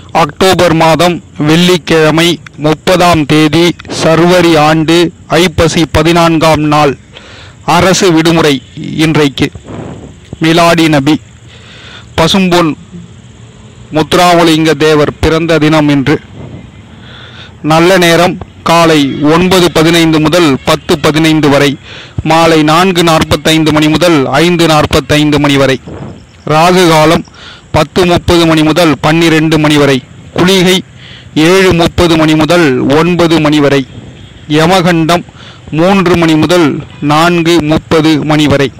October மாதம் வெள்ளிக்கிழமை முப்பதாம் தேதி சர்வரி ஆண்டு ஐப்பசி பதினான்காம் நாள் அரசு விடுமுறை இன்றைக்கு மிலாடி நபி பசும்பொன் முத்ராவலிங்க தேவர் பிறந்த தினம் இன்று நல்ல நேரம் காலை ஒன்பது பதினைந்து முதல் பத்து பதினைந்து வரை மாலை நான்கு நாற்பத்தைந்து மணி முதல் ஐந்து நாற்பத்தைந்து மணி வரை ராகு காலம் பத்து முப்பது மணி முதல் பன்னிரெண்டு மணி வரை குளிகை ஏழு முப்பது மணி முதல் ஒன்பது மணி வரை யமகண்டம் மூன்று மணி முதல் நான்கு முப்பது மணி வரை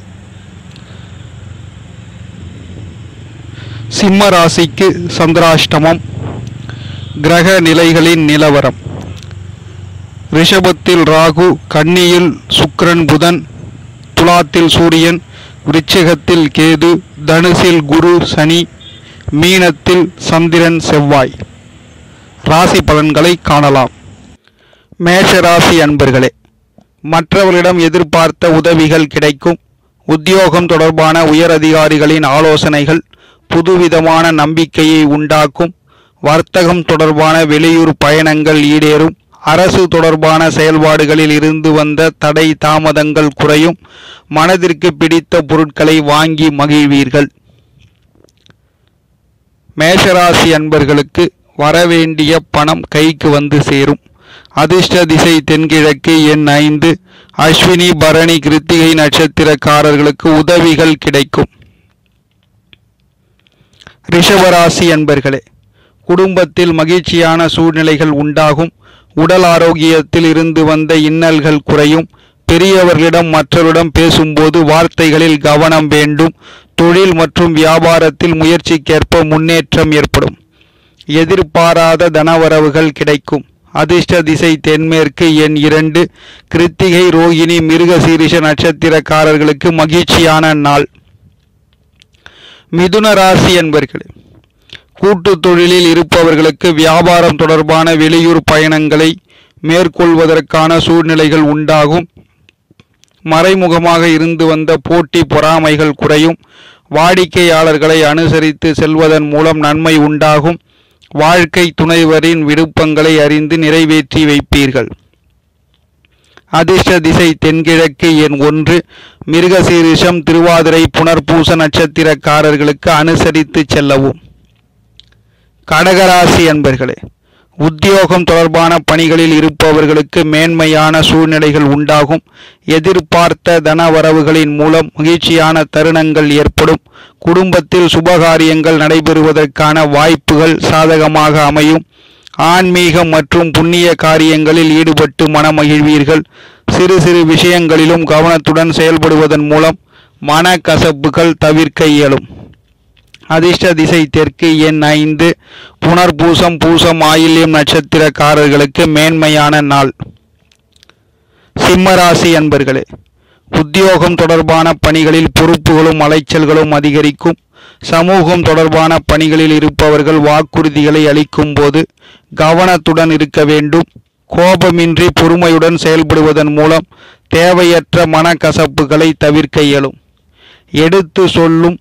சிம்ம ராசிக்கு சந்திராஷ்டமம் கிரக நிலைகளின் நிலவரம் ரிஷபத்தில் ராகு கன்னியில் சுக்கிரன் புதன் துலாத்தில் சூரியன் விருச்சிகத்தில் கேது தனுசில் குரு சனி மீனத்தில் சந்திரன் செவ்வாய் ராசி பலன்களை காணலாம் மேஷ ராசி அன்பர்களே மற்றவர்களிடம் எதிர்பார்த்த உதவிகள் கிடைக்கும் உத்தியோகம் தொடர்பான உயர் அதிகாரிகளின் ஆலோசனைகள் புதுவிதமான நம்பிக்கையை உண்டாக்கும் வர்த்தகம் தொடர்பான வெளியூர் பயணங்கள் ஈடேறும் அரசு தொடர்பான செயல்பாடுகளில் இருந்து வந்த தடை தாமதங்கள் குறையும் மனதிற்கு பிடித்த பொருட்களை வாங்கி மகிழ்வீர்கள் மேஷராசி அன்பர்களுக்கு வரவேண்டிய பணம் கைக்கு வந்து சேரும் அதிர்ஷ்ட திசை தென்கிழக்கு எண் ஐந்து அஸ்வினி பரணி கிருத்திகை நட்சத்திரக்காரர்களுக்கு உதவிகள் கிடைக்கும் ரிஷபராசி அன்பர்களே குடும்பத்தில் மகிழ்ச்சியான சூழ்நிலைகள் உண்டாகும் உடல் ஆரோக்கியத்தில் இருந்து வந்த இன்னல்கள் குறையும் பெரியவர்களிடம் மற்றவரிடம் பேசும்போது வார்த்தைகளில் கவனம் வேண்டும் தொழில் மற்றும் வியாபாரத்தில் முயற்சிக்கேற்ப முன்னேற்றம் ஏற்படும் எதிர்பாராத தனவரவுகள் கிடைக்கும் அதிர்ஷ்ட திசை தென்மேற்கு எண் இரண்டு கிருத்திகை ரோகிணி மிருகசீரிஷ நட்சத்திரக்காரர்களுக்கு மகிழ்ச்சியான நாள் மிதுன ராசி என்பர்களே கூட்டு தொழிலில் இருப்பவர்களுக்கு வியாபாரம் தொடர்பான வெளியூர் பயணங்களை மேற்கொள்வதற்கான சூழ்நிலைகள் உண்டாகும் மறைமுகமாக இருந்து வந்த போட்டி பொறாமைகள் குறையும் வாடிக்கையாளர்களை அனுசரித்து செல்வதன் மூலம் நன்மை உண்டாகும் வாழ்க்கை துணைவரின் விருப்பங்களை அறிந்து நிறைவேற்றி வைப்பீர்கள் அதிர்ஷ்ட திசை தென்கிழக்கு எண் ஒன்று மிருகசீரிஷம் திருவாதிரை புனர்பூச நட்சத்திரக்காரர்களுக்கு அனுசரித்து செல்லவும் கடகராசி அன்பர்களே உத்தியோகம் தொடர்பான பணிகளில் இருப்பவர்களுக்கு மேன்மையான சூழ்நிலைகள் உண்டாகும் எதிர்பார்த்த தனவரவுகளின் மூலம் மகிழ்ச்சியான தருணங்கள் ஏற்படும் குடும்பத்தில் சுபகாரியங்கள் நடைபெறுவதற்கான வாய்ப்புகள் சாதகமாக அமையும் ஆன்மீகம் மற்றும் புண்ணிய காரியங்களில் ஈடுபட்டு மனமகிழ்வீர்கள் சிறு சிறு விஷயங்களிலும் கவனத்துடன் செயல்படுவதன் மூலம் மனக்கசப்புகள் தவிர்க்க இயலும் அதிர்ஷ்ட திசை தெற்கு எண் ஐந்து புனர்பூசம் பூசம் ஆயில்யம் நட்சத்திரக்காரர்களுக்கு மேன்மையான நாள் சிம்மராசி அன்பர்களே உத்தியோகம் தொடர்பான பணிகளில் பொறுப்புகளும் அலைச்சல்களும் அதிகரிக்கும் சமூகம் தொடர்பான பணிகளில் இருப்பவர்கள் வாக்குறுதிகளை அளிக்கும் போது கவனத்துடன் இருக்க வேண்டும் கோபமின்றி பொறுமையுடன் செயல்படுவதன் மூலம் தேவையற்ற மனக்கசப்புகளை தவிர்க்க இயலும் எடுத்து சொல்லும்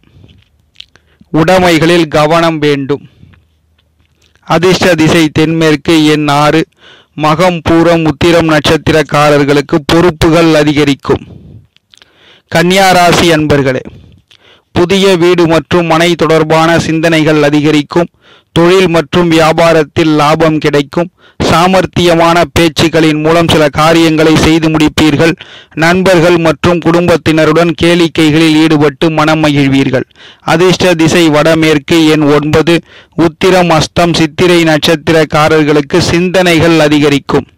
உடைமைகளில் கவனம் வேண்டும் அதிர்ஷ்ட திசை தென்மேற்கு எண் ஆறு மகம் பூரம் உத்திரம் நட்சத்திரக்காரர்களுக்கு பொறுப்புகள் அதிகரிக்கும் கன்னியாராசி அன்பர்களே புதிய வீடு மற்றும் மனை தொடர்பான சிந்தனைகள் அதிகரிக்கும் தொழில் மற்றும் வியாபாரத்தில் லாபம் கிடைக்கும் சாமர்த்தியமான பேச்சுக்களின் மூலம் சில காரியங்களை செய்து முடிப்பீர்கள் நண்பர்கள் மற்றும் குடும்பத்தினருடன் கேளிக்கைகளில் ஈடுபட்டு மனம் மகிழ்வீர்கள் அதிர்ஷ்ட திசை வடமேற்கு எண் ஒன்பது உத்திரம் அஸ்தம் சித்திரை நட்சத்திரக்காரர்களுக்கு சிந்தனைகள் அதிகரிக்கும்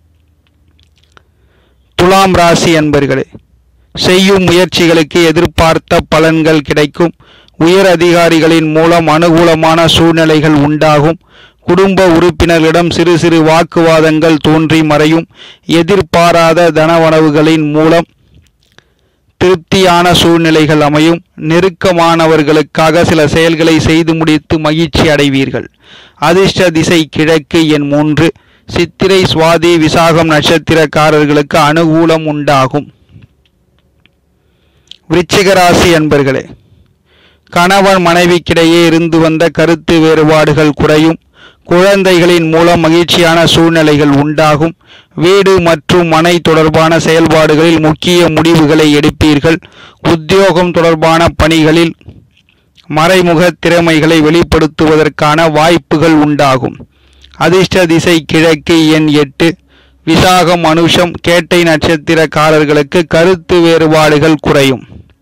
துலாம் ராசி அன்பர்களே செய்யும் முயற்சிகளுக்கு எதிர்பார்த்த பலன்கள் கிடைக்கும் உயர் அதிகாரிகளின் மூலம் அனுகூலமான சூழ்நிலைகள் உண்டாகும் குடும்ப உறுப்பினர்களிடம் சிறு சிறு வாக்குவாதங்கள் தோன்றி மறையும் எதிர்பாராத தனவனவுகளின் மூலம் திருப்தியான சூழ்நிலைகள் அமையும் நெருக்கமானவர்களுக்காக சில செயல்களை செய்து முடித்து மகிழ்ச்சி அடைவீர்கள் அதிர்ஷ்ட திசை கிழக்கு எண் மூன்று சித்திரை சுவாதி விசாகம் நட்சத்திரக்காரர்களுக்கு அனுகூலம் உண்டாகும் விருச்சிக ராசி அன்பர்களே கணவன் மனைவிக்கிடையே இருந்து வந்த கருத்து வேறுபாடுகள் குறையும் குழந்தைகளின் மூலம் மகிழ்ச்சியான சூழ்நிலைகள் உண்டாகும் வீடு மற்றும் மனை தொடர்பான செயல்பாடுகளில் முக்கிய முடிவுகளை எடுப்பீர்கள் உத்தியோகம் தொடர்பான பணிகளில் மறைமுக திறமைகளை வெளிப்படுத்துவதற்கான வாய்ப்புகள் உண்டாகும் அதிர்ஷ்ட திசை கிழக்கு எண் எட்டு விசாகம் அனுஷம் கேட்டை நட்சத்திரக்காரர்களுக்கு கருத்து வேறுபாடுகள் குறையும்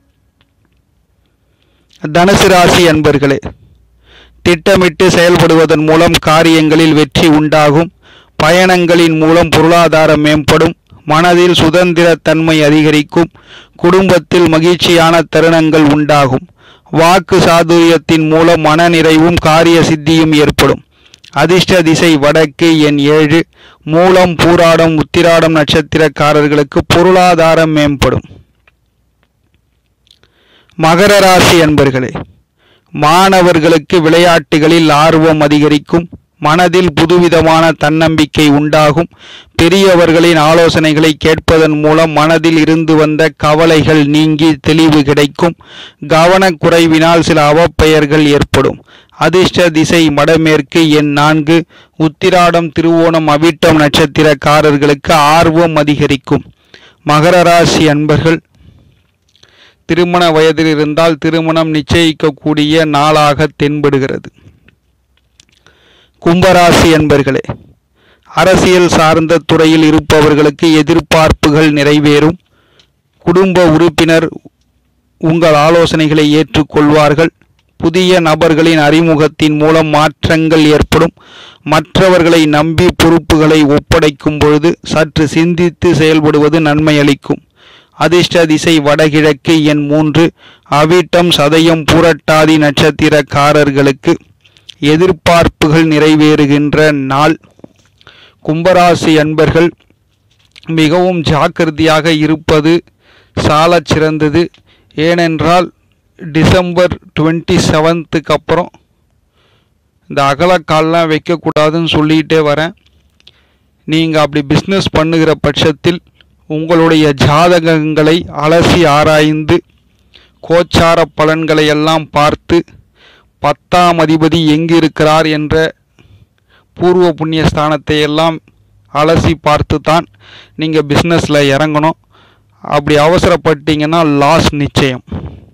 தனுசு ராசி அன்பர்களே திட்டமிட்டு செயல்படுவதன் மூலம் காரியங்களில் வெற்றி உண்டாகும் பயணங்களின் மூலம் பொருளாதாரம் மேம்படும் மனதில் சுதந்திரத்தன்மை அதிகரிக்கும் குடும்பத்தில் மகிழ்ச்சியான தருணங்கள் உண்டாகும் வாக்கு சாதுரியத்தின் மூலம் மனநிறைவும் காரிய சித்தியும் ஏற்படும் அதிர்ஷ்ட திசை வடக்கு எண் ஏழு மூலம் பூராடம் உத்திராடம் நட்சத்திரக்காரர்களுக்கு பொருளாதாரம் மேம்படும் மகர ராசி அன்பர்களே மாணவர்களுக்கு விளையாட்டுகளில் ஆர்வம் அதிகரிக்கும் மனதில் புதுவிதமான தன்னம்பிக்கை உண்டாகும் பெரியவர்களின் ஆலோசனைகளை கேட்பதன் மூலம் மனதில் இருந்து வந்த கவலைகள் நீங்கி தெளிவு கிடைக்கும் கவனக்குறைவினால் சில அவப்பெயர்கள் ஏற்படும் அதிர்ஷ்ட திசை வடமேற்கு எண் நான்கு உத்திராடம் திருவோணம் அவிட்டம் நட்சத்திரக்காரர்களுக்கு ஆர்வம் அதிகரிக்கும் மகர ராசி அன்பர்கள் திருமண வயதில் இருந்தால் திருமணம் நிச்சயிக்கக்கூடிய நாளாக தென்படுகிறது கும்பராசி என்பர்களே அரசியல் சார்ந்த துறையில் இருப்பவர்களுக்கு எதிர்பார்ப்புகள் நிறைவேறும் குடும்ப உறுப்பினர் உங்கள் ஆலோசனைகளை ஏற்றுக்கொள்வார்கள் புதிய நபர்களின் அறிமுகத்தின் மூலம் மாற்றங்கள் ஏற்படும் மற்றவர்களை நம்பி பொறுப்புகளை ஒப்படைக்கும் பொழுது சற்று சிந்தித்து செயல்படுவது நன்மை அளிக்கும் அதிர்ஷ்ட திசை வடகிழக்கு எண் மூன்று அவிட்டம் சதயம் பூரட்டாதி நட்சத்திரக்காரர்களுக்கு எதிர்பார்ப்புகள் நிறைவேறுகின்ற நாள் கும்பராசி அன்பர்கள் மிகவும் ஜாக்கிரதையாக இருப்பது சாலச் சிறந்தது ஏனென்றால் டிசம்பர் டுவெண்ட்டி செவன்த்துக்கு அப்புறம் இந்த அகலக்கால்லாம் வைக்கக்கூடாதுன்னு சொல்லிகிட்டே வரேன் நீங்கள் அப்படி பிஸ்னஸ் பண்ணுகிற பட்சத்தில் உங்களுடைய ஜாதகங்களை அலசி ஆராய்ந்து கோச்சார பலன்களை எல்லாம் பார்த்து பத்தாம் அதிபதி எங்கு இருக்கிறார் என்ற பூர்வ புண்ணிய ஸ்தானத்தை எல்லாம் அலசி பார்த்து தான் நீங்கள் பிஸ்னஸில் இறங்கணும் அப்படி அவசரப்பட்டீங்கன்னா லாஸ் நிச்சயம்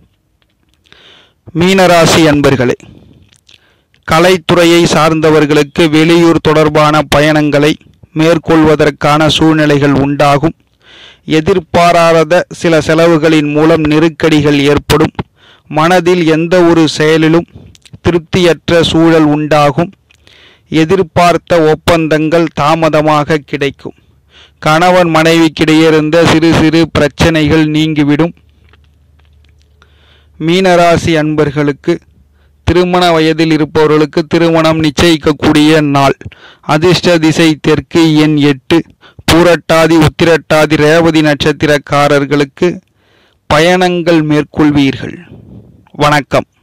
மீனராசி அன்பர்களே கலைத்துறையை சார்ந்தவர்களுக்கு வெளியூர் தொடர்பான பயணங்களை மேற்கொள்வதற்கான சூழ்நிலைகள் உண்டாகும் எதிர்பாராத சில செலவுகளின் மூலம் நெருக்கடிகள் ஏற்படும் மனதில் எந்த ஒரு செயலிலும் திருப்தியற்ற சூழல் உண்டாகும் எதிர்பார்த்த ஒப்பந்தங்கள் தாமதமாக கிடைக்கும் கணவன் மனைவிக்கிடையே இருந்த சிறு சிறு பிரச்சனைகள் நீங்கிவிடும் மீனராசி அன்பர்களுக்கு திருமண வயதில் இருப்பவர்களுக்கு திருமணம் நிச்சயிக்கக்கூடிய நாள் அதிர்ஷ்ட திசை தெற்கு எண் எட்டு பூரட்டாதி உத்திரட்டாதி ரேவதி நட்சத்திரக்காரர்களுக்கு பயணங்கள் மேற்கொள்வீர்கள் வணக்கம்